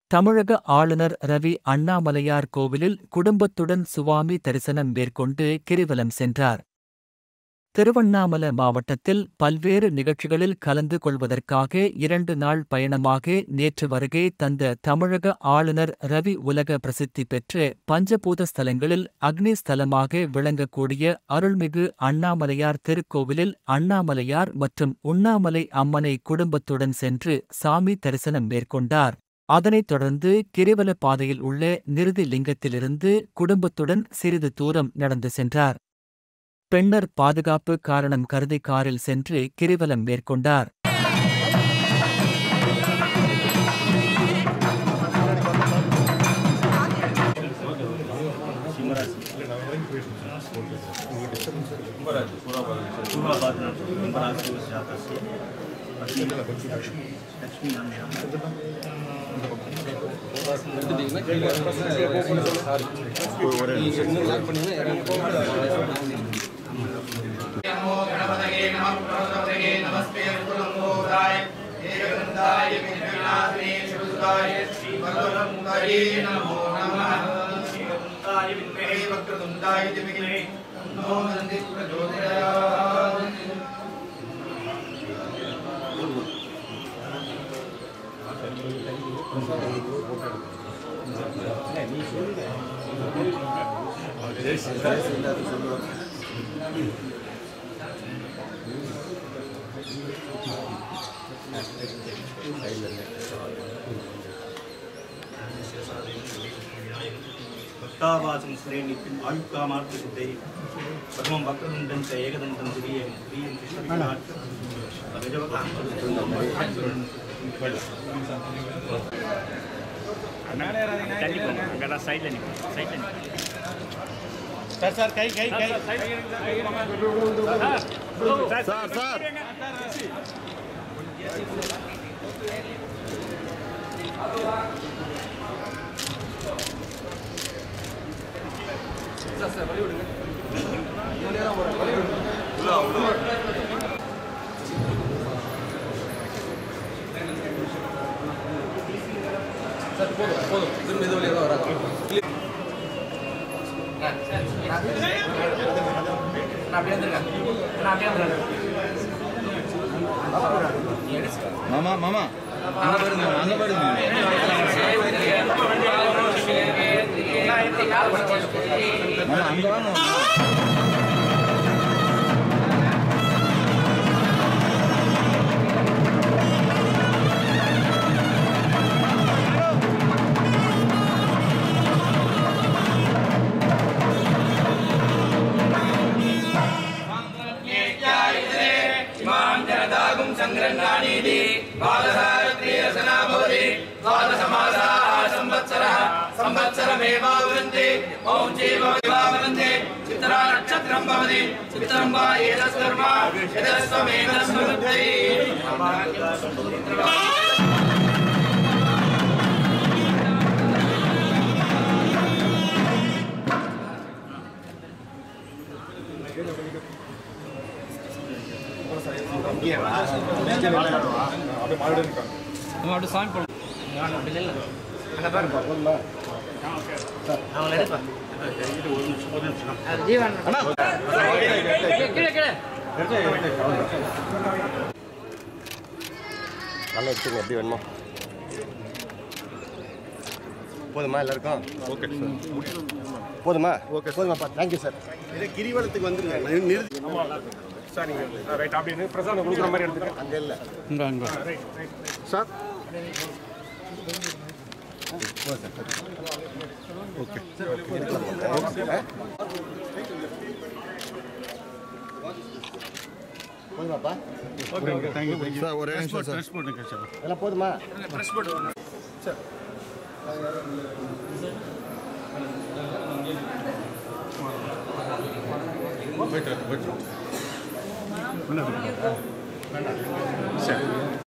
தமிழக ஆளுநர் ரவி அண்ணாமலையார் கோவிலில் குடும்பத்துடன் சுவாமி தரிசனம் மேற்கொண்டு கிரிவலம் சென்றார் திருவண்ணாமலை மாவட்டத்தில் பல்வேறு நிகழ்ச்சிகளில் கலந்து கொள்வதற்காக இரண்டு நாள் பயணமாக நேற்று வருகை தந்த தமிழக ஆளுநர் ரவி உலக பிரசித்தி பெற்ற பஞ்சபூத ஸ்தலங்களில் அக்னி ஸ்தலமாக விளங்கக்கூடிய அருள்மிகு அண்ணாமலையார் திருக்கோவிலில் அண்ணாமலையார் மற்றும் உண்ணாமலை அம்மனை குடும்பத்துடன் சென்று சாமி தரிசனம் மேற்கொண்டார் அதனைத் தொடர்ந்து கிரிவல பாதையில் உள்ள நிறுதி லிங்கத்திலிருந்து குடும்பத்துடன் சிறிது தூரம் நடந்து சென்றார் பெண்ணர் பாதுகாப்பு காரணம் கருதி காரில் சென்று கிரிவலம் மேற்கொண்டார் नमो गणपतये नमः प्रभुतपतये नमस्ते कुलम्बोधाय एकदन्ताय विघ्ननाशिने शिवसुताय श्रीवरदमुदाये नमो नमः श्रीवरदमुदाय विद्महे वक्रतुण्डाय धीमहि तन्नो दन्ति प्रचोदयात् భక్తావాసం శ్రే నిత్యం ఆయుక్కామార్త సిద్ధై పరమం వక్రదుండం చ ఏకదంతం శ్రీయం శ్రీయం సార్ సార్ కై కై కై సార్ సార్ மாமா மாமா அங்க பாருங்க அங்க பாருங்க மாமா அங்க வாங்க மாமா. इमां जनतागुं सङ्ग्रन्नानीति द्वादशारत्रिरसना भवति द्वादशमासाः संवत्सरः संवत्सरमेवावृन्ति मौञ्ची भवति चित्रा नक्षत्रं भवति चित्रं वा एतस्कर्म यतस्वमेतस्ववृत्तै நல்லா எடுத்துங்க எப்படி வேணுமோ போதுமா எல்லாருக்கும் ஓகே சார் போதுமா ஓகே போதுமாப்பா தேங்க்யூ சார் இதே கிரிவலத்துக்கு வந்துருங்க நி- நிறுத்தி சார் நீங்கள் ரைட் அப்படின்னு பிரசாதம் கொடுக்குற மாதிரி எடுத்துக்க அங்கே இல்லை சார் ஓகே போதுமாப்பா சார் ஒரே நிமிஷம் சார் எல்லாம் போதுமா